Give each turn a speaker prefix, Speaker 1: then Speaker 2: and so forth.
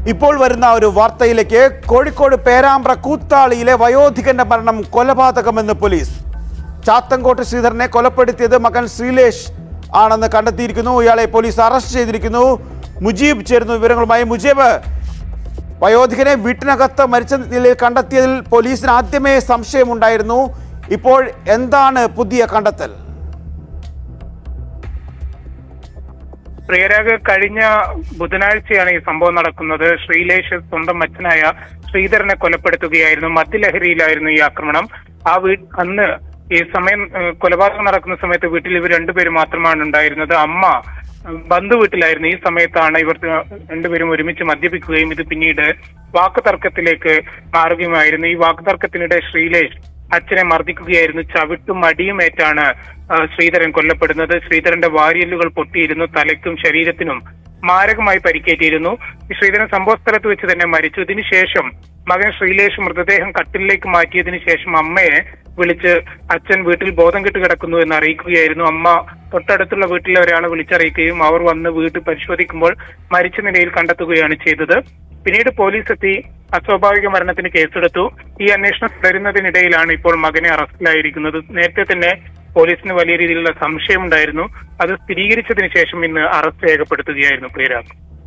Speaker 1: ഇപ്പോൾ വരുന്ന ഒരു വാർത്തയിലേക്ക് കോഴിക്കോട് പേരാമ്പ്ര കൂത്താളിയിലെ വയോധികന്റെ മരണം കൊലപാതകമെന്ന് പോലീസ് ചാത്തങ്കോട്ട് ശ്രീധരനെ കൊലപ്പെടുത്തിയത് മകൻ ശ്രീലേഷ് ആണെന്ന് കണ്ടെത്തിയിരിക്കുന്നു ഇയാളെ പോലീസ് അറസ്റ്റ് ചെയ്തിരിക്കുന്നു മുജീബ് ചേരുന്നു വിവരങ്ങളുമായി മുജീബ് വയോധികനെ വീട്ടിനകത്ത് മരിച്ച നിലയിൽ കണ്ടെത്തിയതിൽ പോലീസിന് ആദ്യമേ സംശയമുണ്ടായിരുന്നു ഇപ്പോൾ എന്താണ് പുതിയ കണ്ടെത്തൽ
Speaker 2: പ്രിയരാഗ് കഴിഞ്ഞ ബുധനാഴ്ചയാണ് ഈ സംഭവം നടക്കുന്നത് ശ്രീലേഷ് സ്വന്തം അച്ഛനായ ശ്രീധരനെ കൊലപ്പെടുത്തുകയായിരുന്നു മദ്യലഹരിയിലായിരുന്നു ഈ ആക്രമണം ആ വീ അന്ന് ഈ സമയം ഏഹ്, കൊലപാതകം നടക്കുന്ന സമയത്ത് വീട്ടിൽ ഇവർ രണ്ടുപേരും മാത്രമാണ് ഉണ്ടായിരുന്നത് അമ്മ ഏഹ്, ബന്ധു വീട്ടിലായിരുന്നു ഈ സമയത്താണ് ഇവർ രണ്ടുപേരും ഒരുമിച്ച് മദ്യപിക്കുകയും ഇത് പിന്നീട് വാക്കുതർക്കത്തിലേക്ക് മാറുകയുമായിരുന്നു ഈ വാക്കുതർക്കത്തിനിടെ ശ്രീലേഷ് അച്ഛനെ മർദ്ദിക്കുകയായിരുന്നു ചവിട്ടും അടിയുമേറ്റാണ് ആ, ശ്രീധരൻ കൊല്ലപ്പെടുന്നത് ശ്രീധരന്റെ വാരിയല്ലുകൾ പൊട്ടിയിരുന്നു തലയ്ക്കും ശരീരത്തിനും മാരകമായി പരിക്കേറ്റിരുന്നു ഈ ശ്രീധരൻ സംഭവ സ്ഥലത്ത് വെച്ച് തന്നെ മരിച്ചു ഇതിനുശേഷം മകൻ ശ്രീലേഷ് മൃതദേഹം കട്ടിലേക്ക് മാറ്റിയതിനു ശേഷം അമ്മയെ വിളിച്ച് അച്ഛൻ വീട്ടിൽ ബോധം കെട്ട് കിടക്കുന്നു എന്ന് അറിയിക്കുകയായിരുന്നു അമ്മ തൊട്ടടുത്തുള്ള വീട്ടിലെ ഒരാളെ വിളിച്ചറിയിക്കുകയും അവർ വന്ന് വീട്ടിൽ പരിശോധിക്കുമ്പോൾ മരിച്ച നിലയിൽ കണ്ടെത്തുകയാണ് ചെയ്തത് പിന്നീട് പോലീസ് എത്തി അസ്വാഭാവിക മരണത്തിന് കേസെടുത്തു ഈ അന്വേഷണം തുടരുന്നതിനിടയിലാണ് ഇപ്പോൾ മകനെ അറസ്റ്റിലായിരിക്കുന്നത് നേരത്തെ തന്നെ പോലീസിന് വലിയ രീതിയിലുള്ള സംശയമുണ്ടായിരുന്നു അത് സ്ഥിരീകരിച്ചതിന് ശേഷം ഇന്ന് അറസ്റ്റ് രേഖപ്പെടുത്തുകയായിരുന്നു പ്രിയരാഗ്